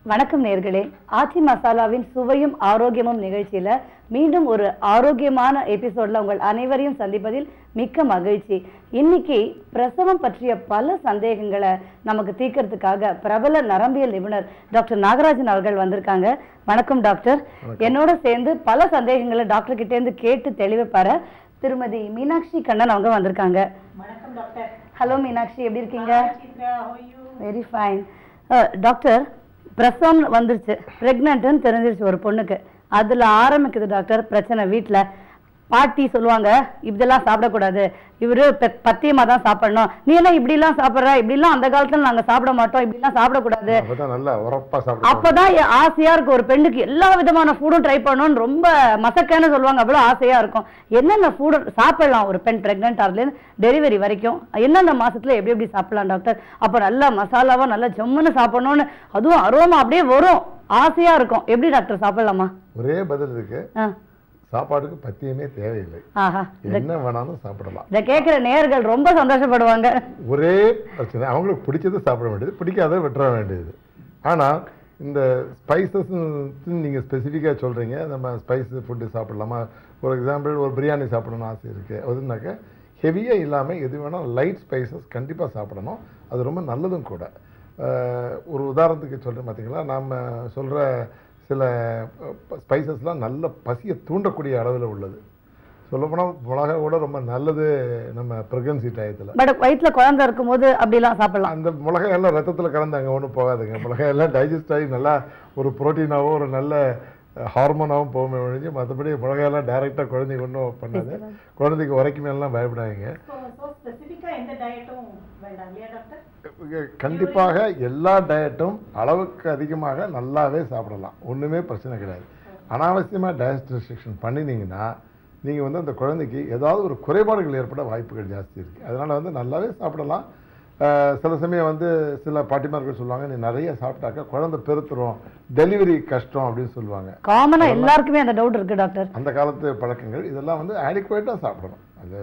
வணக்கம் நேர்களே ஆச்சி மசாலாவின் சுவையும் ஆரோக்கியமும் நிகழ்ச்சியில மீண்டும் ஒரு ஆரோக்கியமான எபிசோட்ல உங்கள் அனைவரையும் சந்திப்பதில் மிக்க மகிழ்ச்சி இன்னைக்கு பிரசவம் பற்றிய பல சந்தேகங்களை நமக்கு தீர்க்கறதுக்காக பிரபல நரம்பியல் நிபுணர் டாக்டர் நாகராஜன் அவர்கள் வந்திருக்காங்க வணக்கம் டாக்டர் என்னோட சேர்ந்து பல சந்தேகங்களை டாக்டர் கிட்ட இருந்து கேட்டு தெளிவு பெற திருமதி மீனாட்சி கண்ணன் அவங்க வந்திருக்காங்க வணக்கம் டாக்டர் ஹலோ மீனாட்சி எப்படி இருக்கீங்க Chitra how are you? Very fine doctor பிரசவம் வந்துருச்சு ப்ரெக்னென்ட்னு தெரிஞ்சிருச்சு ஒரு பொண்ணுக்கு அதில் ஆரம்பிக்குது டாக்டர் பிரச்சனை வீட்டில் பாட்டி சொல்லுவாங்க இப்படிலாம் சாப்பிடக்கூடாது இவரு பெ- பத்தியமா தான் சாப்பிடணும் நீ என்ன இப்படிலாம் சாப்பிட்ற இப்படிலாம் அந்த காலத்துல நாங்க சாப்பிட மாட்டோம் இப்படிலாம் சாப்பிடக்கூடாது அப்பதான் நல்லா உரப்பா சாப்பிடுவாங்க அப்பதான் எ- ஆசையா இருக்கும் ஒரு பெண்ணுக்கு எல்லா விதமான ஃபுடும் ட்ரை பண்ணணும்னு ரொம்ப மசக்கன்னு சொல்லுவாங்க அவ்வளவு ஆசையா இருக்கும் என்னென்ன ஃபுட் சாப்பிடலாம் ஒரு பெண் பிரெக்னென்ட் ஆகுதுலேருந்து டெலிவரி வரைக்கும் எந்தெந்த மாசத்துல எப்படி எப்படி சாப்பிடலாம் டாக்டர் அப்ப நல்ல மசாலாவா நல்ல ஜம்முன்னு சாப்பிடணும்னு அதுவும் அரோமா அப்படியே வரும் ஆசையா இருக்கும் எப்படி டாக்டர் சாப்பிடலாமா ஒரே பதில் இருக்கு ஆ, சாப்பாடுக்கு பத்தியமே தேவையில்லை ஆஹா இத- என்ன வேணாலும் சாப்பிடலாம் இத கேட்கிற நேயர்கள் ரொம்ப சந்தோஷப்படுவாங்க ஒரே பிரச்சனை அவங்களுக்கு பிடிச்சது சாப்பிட வேண்டியது பிடிக்காத விட்டுற வேண்டியது ஆனா இந்த ஸ்பைசஸ் நீங்க ஸ்பெசிஃபிக்காக சொல்றீங்க நம்ம ஸ்பைஸ் ஃபுட்டு சாப்பிடலாமா ஃபார் எக்ஸாம்பிள் ஒரு பிரியாணி சாப்பிடணும்னு ஆசை இருக்கு அதுனாக்க ஹெவியாக இல்லாமல் எது வேணால் லைட் ஸ்பைசஸ் கண்டிப்பாக சாப்பிடணும் அது ரொம்ப நல்லதும் கூட அஹ், ஒரு உதாரணத்துக்கு சொல்கிறேன் பார்த்தீங்களா நாம் சொல்கிற சில ஸ்பைசஸ்லாம் நல்ல பசியை தூண்டக்கூடிய அளவில் உள்ளது சொல்லப்போனால் மிளகா கூட ரொம்ப நல்லது நம்ம ப்ரெக்னன்சி டயத்தில் பட் வயிற்றுல குழந்தை இருக்கும்போது அப்படிலாம் சாப்பிடலாம் அந்த மிளகாய் எல்லாம் ரத்தத்தில் கலந்து அங்கே ஒன்றும் போகாதுங்க மிளகாய் எல்லாம் டைஜஸ்ட் ஆகி நல்லா ஒரு ப்ரோட்டீனாவோ ஒரு நல்ல ஹார்மோனாகவும் போகுமே ஒழிஞ்சு மற்றபடி மிளகாயெல்லாம் டைரெக்டாக குழந்தைக்கு ஒன்றும் பண்ணாது குழந்தைக்கு உரைக்குமே எல்லாம் பயப்படாதீங்க So, so specific ஆ எந்த டயட்டும் வேண்டாம் இல்லையா டாக்டர் கண்டிப்பாக எல்லா டயட்டும் அளவுக்கு அதிகமாக நல்லாவே சாப்பிடலாம் ஒன்றுமே பிரச்சனை கிடையாது அனாவசியமாக டயட் ரெஸ்ட்ரிக்ஷன் பண்ணினீங்கன்னா நீங்கள் வந்து அந்த குழந்தைக்கு ஏதாவது ஒரு குறைபாடுகள் ஏற்பட வாய்ப்புகள் ஜாஸ்தி இருக்குது அதனால் வந்து நல்லாவே சாப்பிடலாம் அஹ் சில சமயம் வந்து சில பாட்டிமார்கள் சொல்லுவாங்க நீ நிறைய சாப்பிட்டாக்க குழந்தை பெருத்துரும் டெலிவரி கஷ்டம் அப்படின்னு சொல்லுவாங்க காமனா எல்லாருக்குமே அந்த டவுட் இருக்கு டாக்டர் அந்த காலத்து பழக்கங்கள் இதெல்லாம் வந்து ஆடிக்குவேட்டாக சாப்பிடணும் அது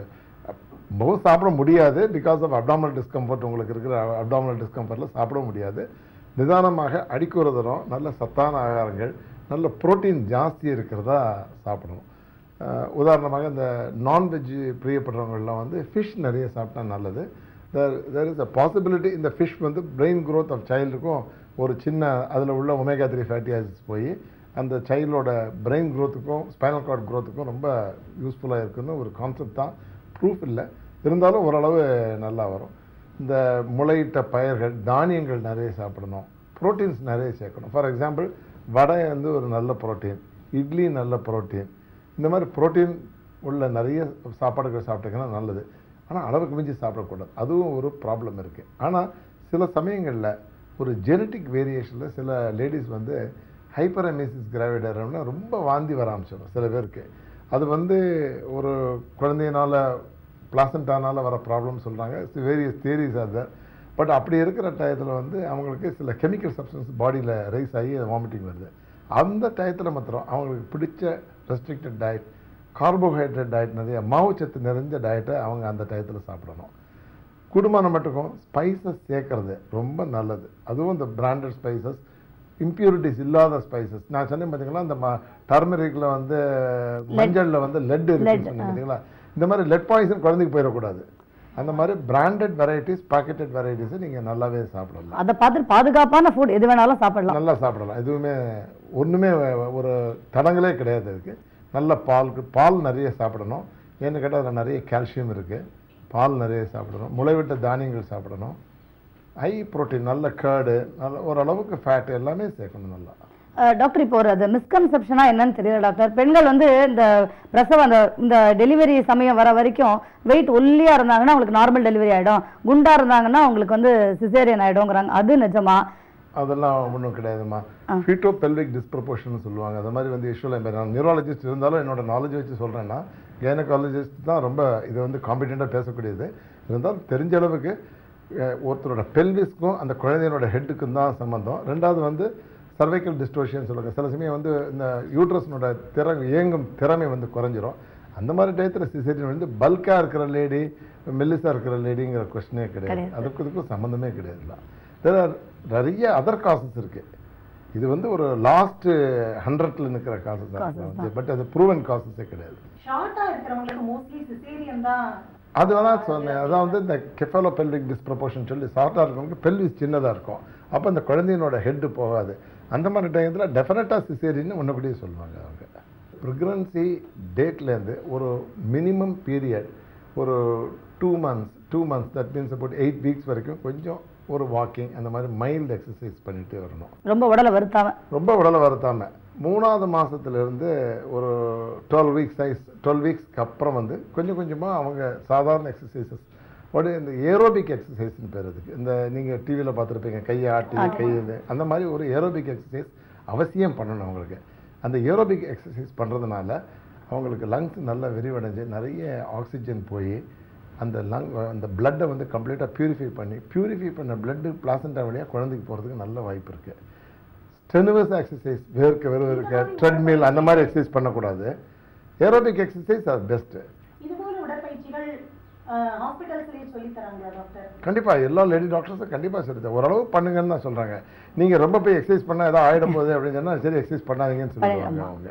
ரொம்ப சாப்பிட முடியாது பிகாஸ் ஆஃப் அப்டாமல் டிஸ்கம்ஃபர்ட் உங்களுக்கு இருக்கிற அப்டாமல் டிஸ்கம்ஃபர்ட்டில் சாப்பிட முடியாது நிதானமாக அடிக்குற தரம் நல்ல சத்தான ஆகாரங்கள் நல்ல புரோட்டீன் ஜாஸ்தி இருக்கிறதா சாப்பிடணும் அஹ் உதாரணமாக இந்த நான்வெஜ் பிரியப்படுறவங்கெல்லாம் வந்து ஃபிஷ் நிறைய சாப்பிட்டா நல்லது தேர் இஸ் அ பாசிபிலிட்டி இந்த ஃபிஷ் வந்து பிரெயின் growth ஆஃப் சைல்டுக்கும் ஒரு சின்ன அதில் உள்ள ஒமேகா த்ரீ ஃபேட்டி ஆசிட்ஸ் போய் அந்த சைல்டோட பிரெயின் growthக்கும் ஸ்பைனல் கார்டு growthக்கும் ரொம்ப யூஸ்ஃபுல்லாக இருக்குன்னு ஒரு கான்செப்ட் தான் ப்ரூஃப் இல்லை இருந்தாலும் ஓரளவு நல்லா வரும் இந்த முளையிட்ட பயிர்கள் தானியங்கள் நிறைய சாப்பிடணும் ப்ரோட்டீன்ஸ் நிறைய சேர்க்கணும் ஃபார் எக்ஸாம்பிள் வடை வந்து ஒரு நல்ல புரோட்டீன் இட்லி நல்ல புரோட்டீன் இந்த மாதிரி புரோட்டீன் உள்ள நிறைய சாப்பாடுகள் சாப்பிட்டீங்கன்னா நல்லது ஆனால் அளவுக்கு மிஞ்சி சாப்பிடக்கூடாது அதுவும் ஒரு ப்ராப்ளம் இருக்குது ஆனால் சில சமயங்களில் ஒரு ஜெனட்டிக் வேரியேஷனில் சில லேடிஸ் வந்து ஹைப்பரமேசிஸ் கிராவிடர்னு ரொம்ப வாந்தி வர ஆரம்பிச்சிடும் சில பேருக்கு அது வந்து ஒரு குழந்தையினால பிளாசண்டானால வர ப்ராப்ளம் சொல்கிறாங்க வேரியஸ் தியரிஸ் அது பட் அப்படி இருக்கிற டயத்தில் வந்து அவங்களுக்கு சில கெமிக்கல் சப்ஸ்டன்ஸ் பாடியில் ரைஸ் ஆகி வாமிட்டிங் வருது அந்த டயத்தில் மாத்திரம் அவங்களுக்கு பிடிச்ச ரெஸ்ட்ரிக்டட் டயட் கார்போஹைட்ரேட் டயட் நிறைய மாவுச்சத்து நிறைஞ்ச டயட்டை அவங்க அந்த டயத்தில் சாப்பிடணும் குடும்பம் மட்டுக்கும் ஸ்பைசஸ் சேர்க்கறது ரொம்ப நல்லது அதுவும் இந்த பிராண்டட் ஸ்பைசஸ் இம்ப்யூரிட்டிஸ் இல்லாத ஸ்பைசஸ் நான் சொன்னேன் பார்த்தீங்களா இந்த டர்மரிக்கில் வந்து மஞ்சள்ல வந்து லெட் இருக்குன்னு சொன்னேன் பார்த்தீங்களா இந்த மாதிரி லெட் பாய்சன் குழந்தைக்கு போயிடக்கூடாது அந்த மாதிரி பிராண்டட் வெரைட்டிஸ் பாக்கெட்டட் வெரைட்டிஸை நீங்கள் நல்லாவே சாப்பிடலாம் அதை பார்த்து பாதுகாப்பான ஃபுட் எது வேணாலும் சாப்பிடலாம் நல்லா சாப்பிடலாம் எதுவுமே ஒன்றுமே ஒரு தடங்களே கிடையாது அதுக்கு நல்ல பால் பால் நிறைய சாப்பிடணும் ஏன்னு கேட்டால் அதில் நிறைய கால்சியம் இருக்குது பால் நிறைய சாப்பிடணும் முளைவிட்ட தானியங்கள் சாப்பிடணும் ஹை புரோட்டீன் நல்ல கேர்டு நல்ல ஓரளவுக்கு ஃபேட் எல்லாமே சேர்க்கணும் நல்லா அஹ் டாக்டர் இப்போ ஒரு அது மிஸ்கன்செப்ஷனா என்னன்னு தெரியல டாக்டர் பெண்கள் வந்து இந்த பிரசவம் அந்த இந்த டெலிவரி சமயம் வர வரைக்கும் வெயிட் ஒல்லியா இருந்தாங்கன்னா அவங்களுக்கு நார்மல் டெலிவரி ஆயிடும் குண்டா இருந்தாங்கன்னா அவங்களுக்கு வந்து சிசேரியன் ஆயிடும்ங்கிறாங்க அது நிஜமா அதெல்லாம் ஒன்றும் கிடையாதுமா ஃபீட்டோ பெல்விக் டிஸ்ப்ரப்போர்ஷன் சொல்லுவாங்க அது மாதிரி வந்து யூஸ்வலாக நான் நியூராலஜிஸ்ட் இருந்தாலும் என்னோட நாலேஜ் வச்சு சொல்கிறேன்னா கைனகாலஜிஸ்ட் தான் ரொம்ப இது வந்து காம்பிடெண்ட்டாக பேசக்கூடியது இருந்தாலும் தெரிஞ்ச அளவுக்கு அஹ், ஒருத்தரோட பெல்விஸ்க்கும் அந்த குழந்தையோட ஹெட்டுக்கும் தான் சம்மந்தம் ரெண்டாவது வந்து சர்வைக்கல் டிஸ்டோஷன் சொல்லுவாங்க சில சமயம் வந்து இந்த யூட்ரஸ்னோட திற இயங்கும் திறமை வந்து குறைஞ்சிரும் அந்த மாதிரி டயத்தில் சிசேரியன் வந்து பல்காக இருக்கிற லேடி மெல்லிஸாக இருக்கிற லேடிங்கிற கொஸ்டினே கிடையாது கிடையாது. அதுக்கு இதுக்கும் சம்மந்தமே கிடையாதுல There are நிறைய அதர் காசஸ் இருக்கு இது வந்து ஒரு லாஸ்ட் ஹண்ட்ரட்ல நிற்கிற காசு தான் Causes வந்து பட் அது ப்ரூவன் காசஸே கிடையாது ஷார்ட்டா இருக்கிறவங்களுக்கு மோஸ்ட்லி சிசேரியன் தான் அது வேணா சொன்னேன் அதான் வந்து இந்த கெஃபலோ பெல்விக் டிஸ்ப்ரப்போர்ஷன் சொல்லி சாஃப்டாக இருக்கவங்களுக்கு பெல்விஸ் சின்னதாக இருக்கும் அப்போ அந்த குழந்தையினோட ஹெட் போகாது அந்த மாதிரி டைத்தில் டெஃபினட்டாக சிசேரின்னு முன்னக்கூடியே சொல்லுவாங்க அவங்க ப்ரெக்னன்சி டேட்லேருந்து ஒரு மினிமம் பீரியட் ஒரு two months two months that means about eight weeks வரைக்கும் கொஞ்சம் ஒரு வாக்கிங் அந்த மாதிரி மைல்டு எக்ஸசைஸ் பண்ணிட்டு வரணும் ரொம்ப உடலை வருத்தாம ரொம்ப உடலை வருத்தாம மூணாவது மாசத்திலிருந்து ஒரு டுவெல் வீக்ஸ் சைஸ் டுவெல் வீக்ஸ்க்கு அப்புறம் வந்து கொஞ்சம் கொஞ்சமாக அவங்க சாதாரண எக்ஸசைசஸ் ஒரு இந்த ஏரோபிக் எக்ஸசைஸ்னு பேர் அதுக்கு இந்த நீங்கள் டிவியில் பார்த்துருப்பீங்க கையை ஆட்டி கை இது அந்த மாதிரி ஒரு ஏரோபிக் எக்ஸசைஸ் அவசியம் பண்ணணும் அவங்களுக்கு அந்த ஏரோபிக் எக்ஸசைஸ் பண்ணுறதுனால அவங்களுக்கு லங்ஸ் நல்லா விரிவடைஞ்சு நிறைய ஆக்சிஜன் போய் அந்த லங் அந்த பிளட்டை வந்து கம்ப்ளீட்டாக பியூரிஃபை பண்ணி பியூரிஃபை பண்ண பிளட்டு பிளாசண்டா வழியாக குழந்தைக்கு போகிறதுக்கு நல்ல வாய்ப்பு இருக்குது ஸ்டெனுவஸ் எக்ஸசைஸ் வேர்க்க வெறும் ட்ரெட்மில் அந்த மாதிரி எக்ஸசைஸ் பண்ணக்கூடாது ஏரோபிக் எக்ஸசைஸ் அது பெஸ்ட்டு இது போல உடற்பயிற்சிகள் ஹாஸ்பிட்டல்ஸ்லயே சொல்லி தராங்களா டாக்டர் கண்டிப்பாக எல்லா லேடி டாக்டர்ஸும் கண்டிப்பாக சொல்லுது ஓரளவு பண்ணுங்கன்னு தான் சொல்கிறாங்க நீங்கள் ரொம்ப போய் எக்ஸசைஸ் பண்ணால் ஏதோ ஆகிடும் போகுது அப்படின்னு சொன்னால் சரி எக்ஸசைஸ் பண்ணாதீங்கன்னு சொல்லுவாங்க ஆமா. அவங்க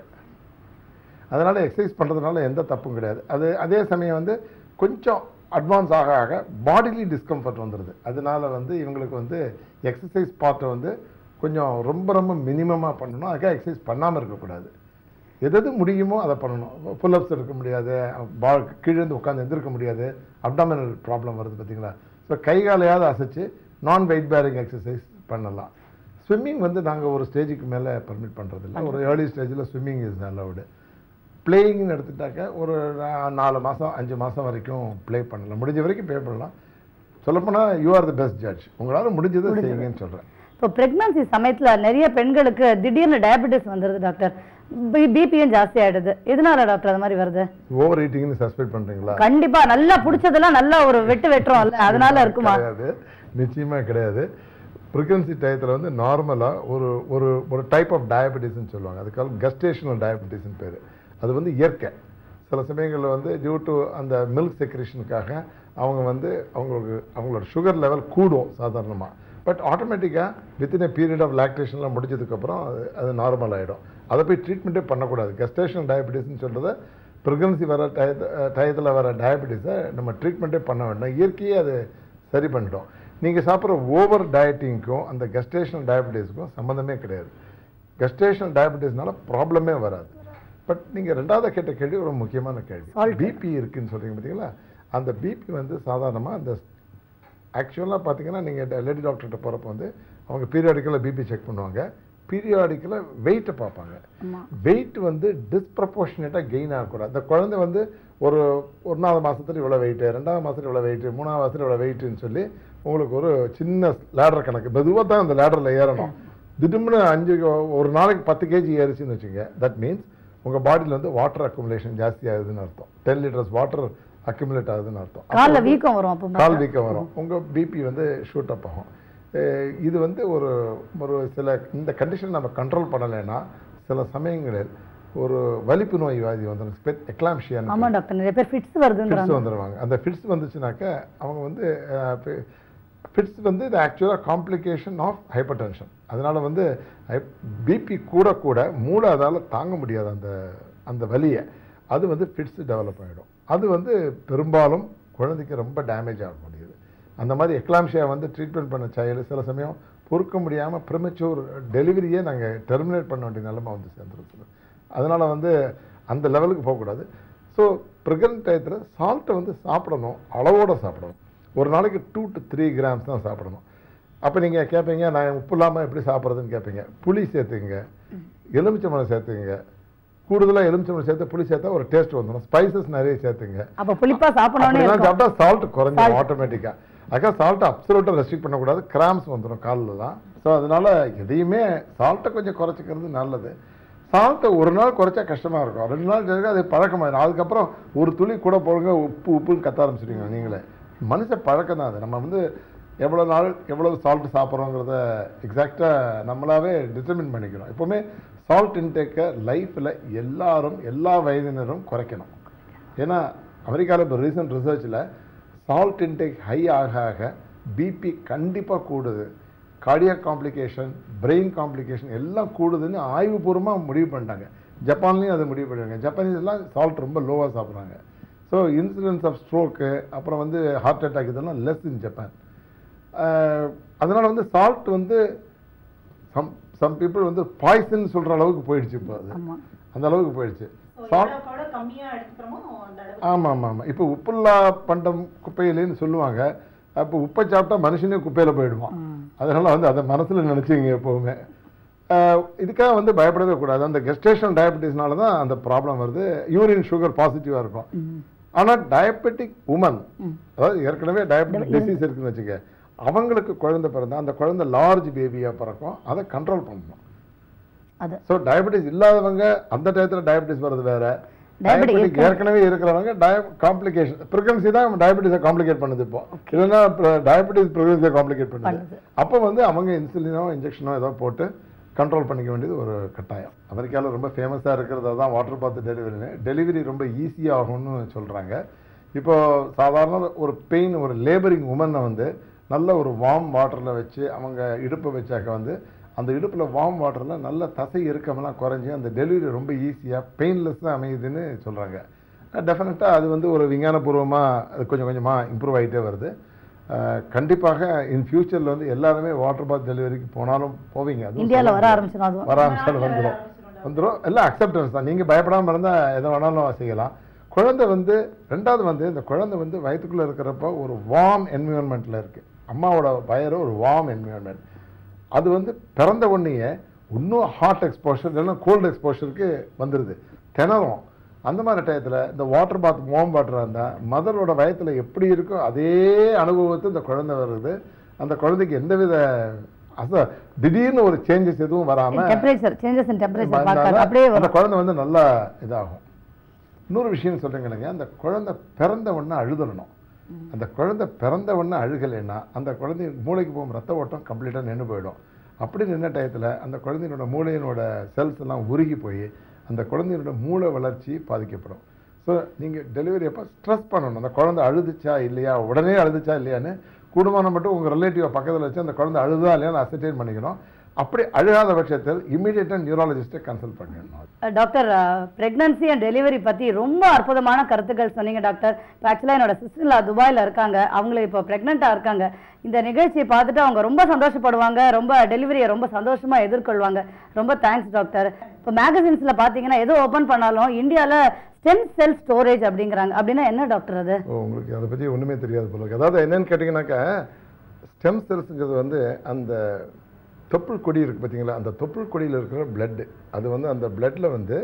அதனால் எக்ஸசைஸ் பண்ணுறதுனால எந்த தப்பும் கிடையாது அது அதே சமயம் வந்து கொஞ்சம் அட்வான்ஸ் ஆக ஆக பாடிலி டிஸ்கம்ஃபர்ட் வந்துடுது அதனால வந்து இவங்களுக்கு வந்து எக்ஸசைஸ் பார்ட்டை வந்து கொஞ்சம் ரொம்ப ரொம்ப மினிமமாக பண்ணணும் அதுக்காக எக்ஸசைஸ் பண்ணாமல் இருக்கக்கூடாது எது எது முடியுமோ அதை பண்ணணும் புல்லப்ஸ் எடுக்க முடியாது பா கீழேருந்து உட்காந்து எந்திருக்க முடியாது அப்டாமினல் ப்ராப்ளம் வருது பார்த்தீங்களா ஸோ கை காலையாவது அசைச்சு நான் வெயிட் பேரிங் எக்ஸசைஸ் பண்ணலாம் ஸ்விம்மிங் வந்து நாங்கள் ஒரு ஸ்டேஜுக்கு மேலே பர்மிட் பண்ணுறதில்ல ஒரு ஏர்லி ஸ்டேஜில் ஸ்விம்மிங் இஸ் அலவுடு பிளேயிங்னு எடுத்துட்டாக்க ஒரு நா- நாலு மாதம் அஞ்சு மாதம் வரைக்கும் ப்ளே பண்ணலாம் முடிஞ்ச வரைக்கும் ப்ளே பண்ணலாம் சொல்லப்போனால் you are the best judge உங்களால் முடிஞ்சதை செய்யுங்கன்னு சொல்கிறேன் இப்போ பிரெக்னன்சி சமயத்துல நிறைய பெண்களுக்கு திடீர்னு டயபெட்டிஸ் வந்துருது டாக்டர் பிபியும் ஜாஸ்தி ஆயிடுது எதனால டாக்டர் அது மாதிரி வருது ஓவர் ஈட்டிங்னு சஸ்பெக்ட் பண்ணுறீங்களா கண்டிப்பா நல்லா புடிச்சதெல்லாம் நல்லா ஒரு வெட்டு வெட்டுறோம்ல அதனால இருக்குமா கிடையாது நிச்சயமா கிடையாது ப்ரெக்னன்சி டயத்தில் வந்து நார்மலாக ஒரு ஒரு ஒரு டைப் ஆஃப் டயபெட்டிஸ்னு சொல்லுவாங்க அதுக்காக கஸ்டேஷனல் டயபெட்டிஸ்னு பேர் அது வந்து இயற்கை சில சமயங்களில் வந்து டியூ டு அந்த மில்க் செக்ரேஷனுக்காக அவங்க வந்து அவங்களுக்கு அவங்களோட சுகர் லெவல் கூடும் சாதாரணமாக பட் ஆட்டோமேட்டிக்காக வித்தின் a பீரியட் ஆஃப் லாக்டேஷன்லாம் முடிஞ்சதுக்கப்புறம் அது அது நார்மல் ஆகிடும் அதை போய் ட்ரீட்மெண்ட்டே பண்ணக்கூடாது கஸ்டேஷனல் டயபெட்டிஸ்னு சொல்கிறத ப்ரெக்னன்சி வர டயத்து டயத்தில் வர டயபெட்டிஸை நம்ம ட்ரீட்மெண்ட்டே பண்ண வேண்டாம் இயற்கையே அது சரி பண்ணிட்டோம் நீங்கள் சாப்பிட்ற ஓவர் டயட்டிங்க்கும் அந்த கஸ்டேஷனல் டயபெட்டிஸ்க்கும் சம்மந்தமே கிடையாது கஸ்டேஷனல் டயபெட்டிஸ்னால ப்ராப்ளமே வராது பட் நீங்கள் ரெண்டாவது கேட்ட கேள்வி ஒரு முக்கியமான கேள்வி Salt. பிபி இருக்குன்னு சொல்கிறீங்க பார்த்தீங்களா அந்த பிபி வந்து சாதாரணமாக அந்த ஆக்சுவலாக பார்த்தீங்கன்னா நீங்கள் லேடி டாக்டர்கிட்ட போகிறப்ப வந்து அவங்க பீரியாடிக்கலாக பிபி செக் பண்ணுவாங்க பீரியாடிக்கலாக வெயிட்டை பார்ப்பாங்க ஆமா வெயிட் வந்து டிஸ்ப்ரப்போர்ஷனேட்டாக கெயின் ஆகக்கூடாது அந்த குழந்தை வந்து ஒரு ஒன்றாவது மாதத்துல இவ்வளோ வெயிட்டு ரெண்டாவது மாதத்துல இவ்வளோ வெயிட்டு மூணாவது மாதத்துல இவ்வளோ வெயிட்டுன்னு சொல்லி உங்களுக்கு ஒரு சின்ன லேடர் கணக்கு மெதுவாக தான் அந்த லேடரில் ஏறணும் திடீர்னு அஞ்சு ஒரு நாளைக்கு பத்து கேஜி ஏறிச்சுன்னு வச்சுங்க தட் மீன்ஸ் உங்கள் பாடியில் வந்து வாட்டர் அக்குமுலேஷன் ஜாஸ்தி ஆகுதுன்னு அர்த்தம் டென் லிட்டர்ஸ் வாட்டர் அக்குமுலேட் ஆகுதுன்னு அர்த்தம் அப்போ கால்ல வந்து- வீக்கம் வரும் அப்போ கால் வீக்கம் வரும் உங்கள் பிபி வந்து ஷூட் அப் ஆகும் அஹ் இது வந்து ஒரு ஒரு சில இந்த கண்டிஷன் நம்ம கண்ட்ரோல் பண்ணலைன்னா சில சமயங்களில் ஒரு வலிப்பு நோய் வியாதி வந்துடும் ஸ்பெட் எக்லாம்ஷியான் ஆமா டாக்டர் நிறைய பேர் ஃபிட்ஸ் வருதுன்றாங்க ஃபிட்ஸ் வந்துடுவாங்க அந்த ஃபிட்ஸ் வந்துச்சுனாக்க அவங்க வந்து ஃபிட்ஸ் வந்து இது ஆக்சுவலாக காம்ப்ளிகேஷன் ஆஃப் ஹைப்பர் டென்ஷன் அதனால வந்து பிபி கூட கூட மூளை அதால் தாங்க முடியாது அந்த அந்த வலியை அது வந்து ஃபிட்ஸ் டெவலப் ஆகிடும் அது வந்து பெரும்பாலும் குழந்தைக்கு ரொம்ப டேமேஜ் ஆகக்கூடியது அந்த மாதிரி எக்லாம்ஷியா வந்து ட்ரீட்மெண்ட் பண்ண சைல்டு சில சமயம் பொறுக்க முடியாமல் ப்ரிமச்சூர் டெலிவரியே நாங்கள் டெர்மினேட் பண்ண வேண்டிய நிலைமை வந்து சேர்ந்துருக்குது அதனால் வந்து அந்த லெவலுக்கு போகக்கூடாது ஸோ ப்ரெக்னென்ட் டயத்தில் சால்ட்டை வந்து சாப்பிடணும் அளவோட சாப்பிடணும் ஒரு நாளைக்கு டூ டு த்ரீ கிராம்ஸ் தான் சாப்பிடணும் அப்போ நீங்கள் கேட்பீங்க நான் உப்பு இல்லாமல் எப்படி சாப்பிட்றதுன்னு கேட்பீங்க புளி சேர்த்துங்க எலுமிச்சம்பழம் சேர்த்துங்க கூடுதலாக எலுமிச்சம்பழம் சேர்த்து புளி சேர்த்தா ஒரு டேஸ்ட் வந்துடும் ஸ்பைசஸ் நிறைய சேர்த்துங்க அப்ப புளிப்பா சாப்பிடணும்னு அப்படிலாம் இருக்கும் சாப்பிட்டா சால்ட் குறைஞ்சிடும் Salt. ஆட்டோமேட்டிக்காக அதுக்காக சால்ட்டை அப்சல்யூட்டாக ரெஸ்ட்ரிக்ட் பண்ணக்கூடாது கிராம்ஸ் வந்துடும் காலிலலாம் ஸோ அதனால எதையுமே சால்ட்டை கொஞ்சம் குறைச்சிக்கிறது நல்லது சால்ட்டை ஒரு நாள் குறைச்சா கஷ்டமாக இருக்கும் ரெண்டு நாள் கழிச்சு அது பழக்கமாயிடும் அதுக்கப்புறம் ஒரு துளி கூட போடுங்க உப்பு உப்புன்னு கத்த ஆரம்பிச்சிடுவீங்க நீங்களே மனுஷ பழக்கம் தான் அது நம்ம வந்து எவ்வளோ நாள் எவ்வளோ சால்ட் சாப்பிட்றோங்கிறத எக்ஸாக்டாக நம்மளாவே டிட்டர்மின் பண்ணிக்கணும் எப்போவுமே சால்ட் இன்டேக்கை லைஃப்பில் எல்லாரும் எல்லா வயதினரும் குறைக்கணும் ஏன்னா அமெரிக்காவில் இப்போ ரீசன்ட் ரிசர்ச்சில் சால்ட் இன்டேக் ஹை ஆக ஆக பிபி கண்டிப்பாக கூடுது கார்டியாக் காம்ப்ளிகேஷன் பிரெயின் காம்ப்ளிகேஷன் எல்லாம் கூடுதுன்னு ஆய்வுபூர்வமாக முடிவு பண்ணிட்டாங்க ஜப்பான்லேயும் அதை முடிவு பண்ணிட்டாங்க ஜப்பானீஸ் எல்லாம் சால்ட் ரொம்ப லோவாக சாப்பிட்றாங்க ஸோ இன்சிடென்ஸ் ஆஃப் ஸ்ட்ரோக்கு அப்புறம் வந்து ஹார்ட் அட்டாக் இதெல்லாம் லெஸ் இன் ஜப்பான் அதனால் வந்து சால்ட் வந்து சம் சம் பீப்புள் வந்து பாய்சன் சொல்கிற அளவுக்கு போயிடுச்சு இப்போ அது ஆமா அந்த அளவுக்கு போயிடுச்சு So, சால்ட் எவ்வளவுக்கு எவ்வளவு கம்மியா எடுத்துக்கிறோமோ அந்த அளவுக்கு ஆமாம் ஆமாம் ஆமாம் இப்போ உப்புல்லா பண்டம் குப்பையிலேன்னு சொல்லுவாங்க அப்போ உப்பை சாப்பிட்டா மனுஷனே குப்பையில் போயிடுவான் அதனால வந்து அதை மனசில் நினச்சிங்க எப்போவுமே ஆஹ் இதுக்காக வந்து பயப்படவே கூடாது அந்த கெஸ்டேஷன் டயபெட்டிஸ்னால தான் அந்த ப்ராப்ளம் வருது யூரின் சுகர் பாசிட்டிவாக இருக்கும் ஆனால் டயபெட்டிக் உமன் அதாவது ஏற்கனவே டயபெட்டிக் டிசீஸ் இருக்குன்னு வச்சுக்க அவங்களுக்கு குழந்தை பிறந்தா அந்த குழந்தை லார்ஜ் பேபியாக பிறக்கும் அதை கண்ட்ரோல் பண்ணணும் அது ஸோ டயபெட்டிஸ் இல்லாதவங்க அந்த டயத்தில் டயபெட்டிஸ் வர்றது வேற Diabetic டயபெட்டிக் ஏற்கனவே இருக்கிறவங்க டய காம்ப்ளிகேஷன் ப்ரெக்னன்சி தான் டயபெட்டிஸை காம்ப்ளிகேட் பண்ணுது இப்போ இல்லைன்னா டயபெட்டிஸ் ப்ரெக்னன்சியை காம்ப்ளிகேட் பண்ணுது பண்ணுது. அப்போ வந்து அவங்க இன்சுலினோ இன்ஜெக்ஷனோ ஏதோ போட்டு கண்ட்ரோல் பண்ணிக்க வேண்டியது ஒரு கட்டாயம் அமெரிக்காவில் ரொம்ப ஃபேமஸாக இருக்கிறது தான் வாட்டர் பாத் டெலிவரின்னு டெலிவரி ரொம்ப ஈஸியாகும்னு சொல்கிறாங்க இப்போ சாதாரண ஒரு பெயின் ஒரு லேபரிங் உமனை வந்து நல்ல ஒரு வார்ம் வாட்டரில் வச்சு அவங்க இடுப்பை வச்சாக்க வந்து அந்த இடுப்பில் வார்ம் வாட்டரில் நல்ல தசை இறுக்கமெல்லாம் குறைஞ்சி அந்த டெலிவரி ரொம்ப ஈஸியாக பெயின்லெஸ்ஸாக அமையுதுன்னு சொல்கிறாங்க டெஃபினட்டாக அது வந்து ஒரு விஞ்ஞானபூர்வமாக அது கொஞ்சம் கொஞ்சமாக இம்ப்ரூவ் ஆகிட்டே வருது அஹ், கண்டிப்பாக இன் ஃபியூச்சரில் வந்து எல்லாருமே வாட்டர் பாத் டெலிவரிக்கு போனாலும் போவீங்க அதுவும் இந்தியால சொல்ல வர முடியாது. ஆரம்பிச்சிடும் அதுவும் வர ஆரம்பிச்சாலும் வந்துடும் வந்துடும் எல்லாம் அக்செப்டன்ஸ் தான் நீங்கள் பயப்படாமல் இருந்தால் எதை வேணாலும் செய்யலாம் குழந்தை வந்து ரெண்டாவது வந்து இந்த குழந்தை வந்து வயிற்றுக்குள்ளே இருக்கிறப்ப ஒரு வார்ம் என்விரான்மெண்ட்டில் இருக்குது அம்மாவோட வயறு ஒரு வார்ம் என்விரான்மெண்ட் அது வந்து பிறந்த உடனேயே இன்னும் ஹாட் எக்ஸ்போஷர் இல்லைன்னா கோல்டு எக்ஸ்போஷருக்கு வந்துடுது திணறும் அந்த மாதிரி டயத்தில் இந்த வாட்டர் பாத் வார்ம் வாட்டராக இருந்தால் மதரோட வயத்தில் எப்படி இருக்கோ அதே அனுபவத்தை இந்த குழந்தை வருது அந்த குழந்தைக்கு எந்தவித அச திடீர்னு ஒரு சேஞ்சஸ் எதுவும் வராமல் டெம்பரேச்சர் சேஞ்சஸ் இன் டெம்பரேச்சர் வந்தாலும் பார்க்காது அப்படியே அந்த வரும் குழந்தை வந்து நல்லா இதாகும் இன்னொரு விஷயம் சொல்றீங்க அந்த குழந்தை பிறந்த உடனே அழுதணும் அந்த குழந்தை பிறந்த உடனே அழுகலைன்னா அந்த குழந்தை மூளைக்கு போகும் ரத்த ஓட்டம் கம்ப்ளீட்டாக நின்று போயிடும் அப்படி நின்ன டயத்தில் அந்த குழந்தையினோட மூளையினோட செல்ஸ் எல்லாம் உருகி போய் அந்த குழந்தையினோட மூளை வளர்ச்சி பாதிக்கப்படும் ஸோ நீங்கள் டெலிவரி அப்போ ஸ்ட்ரெஸ் பண்ணணும் அந்த குழந்தை அழுதுச்சா இல்லையா உடனே அழுதுச்சா இல்லையான்னு கூடுமானம் மட்டும் உங்கள் ரிலேட்டிவை பக்கத்தில் வச்சு அந்த குழந்தை அழுதா இல்லையான்னு அசர்டைன் பண்ணிக்கணும் அப்படி அழுகாத பட்சத்தில் இமீடியட்டாக நியூராலஜிஸ்ட்டை கன்சல்ட் பண்ணிடணும் டாக்டர் பிரெக்னன்சி அண்ட் டெலிவரி பத்தி ரொம்ப அற்புதமான கருத்துக்கள் சொன்னீங்க டாக்டர் இப்போ ஆக்சுவலாக என்னோட சிஸ்டர்ல துபாயில் இருக்காங்க அவங்கள இப்போ ப்ரெக்னெண்ட்டாக இருக்காங்க இந்த நிகழ்ச்சியை பார்த்துட்டு அவங்க ரொம்ப சந்தோஷப்படுவாங்க ரொம்ப டெலிவரியை ரொம்ப சந்தோஷமா எதிர்கொள்வாங்க ரொம்ப தேங்க்ஸ் டாக்டர் இப்போ மேகசின்ஸ்ல பார்த்தீங்கன்னா எது ஓப்பன் பண்ணாலும் இந்தியாவில் ஸ்டெம் செல் ஸ்டோரேஜ் அப்படிங்கிறாங்க அப்படின்னா என்ன டாக்டர் அது ஓ உங்களுக்கு அதை பற்றி ஒன்றுமே தெரியாது போல இருக்கு. அதாவது என்னன்னு கேட்டிங்கனாக்கா ஸ்டெம் செல்ஸுங்கிறது வந்து அந்த தொப்புள் கொடி இருக்குது பார்த்தீங்களா அந்த தொப்புள் கொடியில் இருக்கிற பிளட்டு அது வந்து அந்த பிளட்டில் வந்து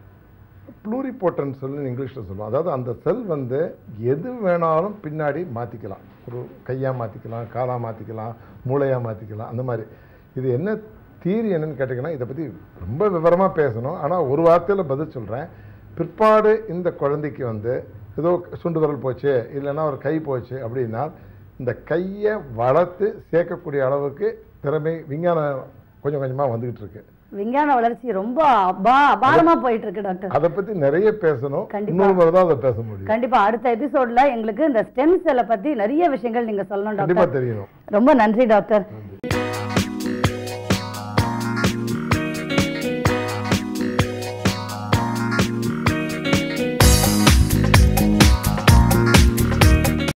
ப்ளூரிபோட்டன் சொல்லி இங்கிலீஷில் சொல்லுவோம் அதாவது அந்த செல் வந்து எது வேணாலும் பின்னாடி மாற்றிக்கலாம் ஒரு கையாக மாற்றிக்கலாம் காலாக மாற்றிக்கலாம் மூளையாக மாற்றிக்கலாம் அந்த மாதிரி இது என்ன தீரி என்னன்னு கேட்டிங்கன்னா இதை பற்றி ரொம்ப விவரமாக பேசணும் ஆனால் ஒரு வார்த்தையில் பதில் சொல்கிறேன் பிற்பாடு இந்த குழந்தைக்கு வந்து ஏதோ சுண்டு விரல் போச்சு இல்லைன்னா ஒரு கை போச்சு அப்படின்னா இந்த கையை வளர்த்து சேர்க்கக்கூடிய அளவுக்கு திறமை விஞ்ஞானம் கொஞ்சம் கொஞ்சமாக வந்துகிட்டு இருக்கு விஞ்ஞான வளர்ச்சி ரொம்ப அபா அபாரமா போயிட்டு இருக்கு டாக்டர் அதை பற்றி நிறைய பேசணும் கண்டிப்பா. இன்னொரு முறை தான் அதை பேச முடியும் கண்டிப்பா அடுத்த எபிசோட்ல எங்களுக்கு இந்த ஸ்டெம் செல்லை பத்தி நிறைய விஷயங்கள் நீங்க சொல்லணும் கண்டிப்பாக டாக்டர் தெரியணும் ரொம்ப நன்றி டாக்டர்